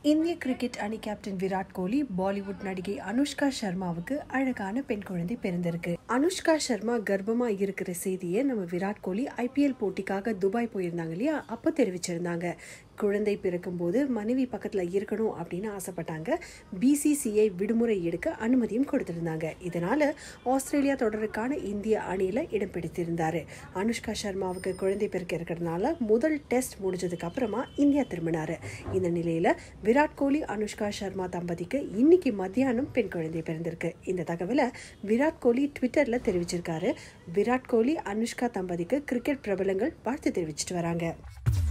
இந்திய கிரிக்கெட் அணி கேப்டன் விராட் கோலி பாலிவுட் நடிகை அனுஷ்கா சர்மாவுக்கு அழகான பெண் குழந்தை பிறந்திருக்கு அனுஷ்கா சர்மா கர்ப்பமா இருக்கிற செய்தியை நம்ம விராட் கோலி ஐபிஎல் போட்டிக்காக துபாய் போயிருந்தாங்க இல்லையா அப்போ தெரிவிச்சிருந்தாங்க குழந்தை பிறக்கும்போது மனைவி பக்கத்துல இருக்கணும் அப்படின்னு ஆசைப்பட்டாங்க பிசிசிஐ விடுமுறை எடுக்க அனுமதியும் கொடுத்திருந்தாங்க இதனால ஆஸ்திரேலியா தொடருக்கான இந்திய அணியில இடம் பிடித்திருந்தாரு அனுஷ்கா சர்மாவுக்கு குழந்தை பிறக்க இருக்கிறதுனால முதல் டெஸ்ட் முடிஞ்சதுக்கு அப்புறமா இந்தியா திரும்பினாரு இந்த நிலையில விராட் கோலி அனுஷ்கா சர்மா தம்பதிக்கு இன்னைக்கு மத்தியானம் பெண் குழந்தை பிறந்திருக்கு இந்த தகவலை விராட் கோலி ட்விட்டர்ல தெரிவிச்சிருக்காரு விராட் கோலி அனுஷ்கா தம்பதிக்கு கிரிக்கெட் பிரபலங்கள் வாழ்த்து தெரிவிச்சிட்டு வராங்க